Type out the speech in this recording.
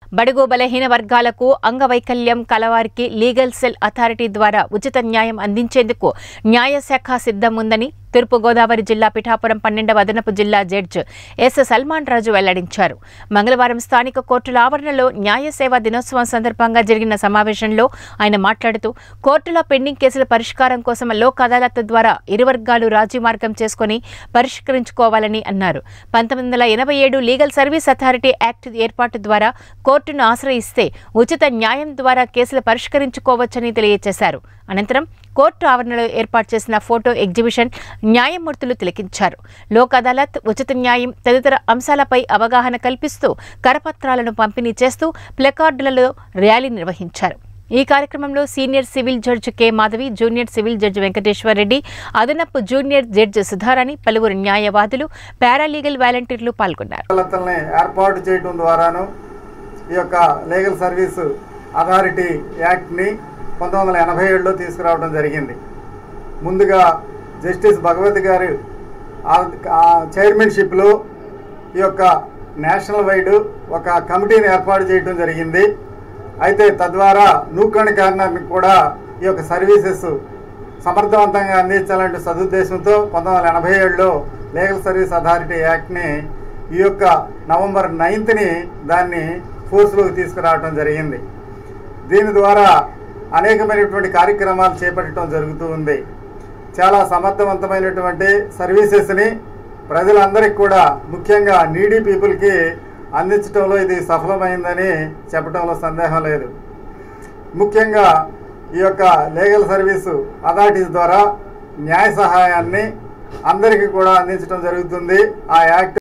బడుగు బలహీన వర్గాలకు అంగవైకల్యం కలవారికి లీగల్ సెల్ అథారిటీ ద్వారా ఉచిత న్యాయం అందించేందుకు న్యాయశాఖ సిద్ధం ఉందని తూర్పుగోదావరి జిల్లా పిఠాపురం పన్నెండవ అదనపు జిల్లా జడ్జ్ ఎస్ సల్మాన్ రాజు వెల్లడించారు మంగళవారం స్థానిక కోర్టుల ఆవరణలో న్యాయ సేవా దినోత్సవం సందర్భంగా జరిగిన సమావేశంలో ఆయన మాట్లాడుతూ కోర్టులో పెండింగ్ కేసుల పరిష్కారం కోసం లోక్ అదాలత్ ద్వారా ఇరు వర్గాలు రాజీ మార్గం చేసుకుని పరిష్కరించుకోవాలని అన్నారు పంతొమ్మిది వందల ఎనభై ఏడు లీగల్ సర్వీస్ అథారిటీ యాక్ట్ ఏర్పాటు ద్వారా కోర్టును ఆశ్రయిస్తే ఉచిత న్యాయం ద్వారా కేసులు పరిష్కరించుకోవచ్చని తెలియజేశారు అనంతరం కోర్టు ఆవరణలో ఏర్పాటు చేసిన ఫోటో ఎగ్జిబిషన్ న్యాయమూర్తులు తిలకించారు లోక్ అదాలత్ ఉచిత న్యాయం తదితర అంశాలపై అవగాహన కల్పిస్తూ కరపత్రాలను పంపిణీ చేస్తూ ప్లకార్డులలో ర్యాలీ నిర్వహించారు ఈ కార్యక్రమంలో senior civil judge K Madhavi junior civil judge Venkateswar Reddy అదనపు జూనియర్ జడ్జి సుధారాణి పలువురు న్యాయవాదులు పారాలీగల్ వాలంటీర్లు పాల్గొన్నారు అదాలత్లని ఏర్పాటు చేయడం ద్వారాను ఈ యొక్క లీగల్ సర్వీస్ అథారిటీ యాక్ట్ని పంతొమ్మిది వందల ఎనభై ఏడులో తీసుకురావడం జరిగింది ముందుగా జస్టిస్ భగవతి గారు ఆ- ఆ చైర్మన్షిప్లో ఈ యొక్క నేషనల్ వైడ్ ఒక కమిటీని ఏర్పాటు చేయడం జరిగింది అయితే తద్వారా నూకణ కారణానికి కూడా ఈ యొక్క సర్వీసెస్ సమర్థవంతంగా అందించాలంటే సదుద్దేశంతో పంతొమ్మిది వందల ఎనభై ఏడులో లీగల్ సర్వీస్ అథారిటీ యాక్ట్ని ఈ యొక్క నవంబర్ నైన్త్ని దాన్ని ఫోర్స్లోకి తీసుకురావడం జరిగింది దీని ద్వారా అనేకమైనటువంటి కార్యక్రమాలు చేపట్టడం జరుగుతూ ఉంది చాలా సమర్థవంతమైనటువంటి సర్వీసెస్ని ప్రజలందరికీ కూడా ముఖ్యంగా నీడీ పీపుల్కి అందించడంలో ఇది సఫలమైందని చెప్పడంలో సందేహం లేదు ముఖ్యంగా ఈ యొక్క లీగల్ సర్వీసు అథారిటీస్ ద్వారా న్యాయ సహాయాన్ని అందరికీ కూడా అందించడం జరుగుతుంది ఆ యాక్ట్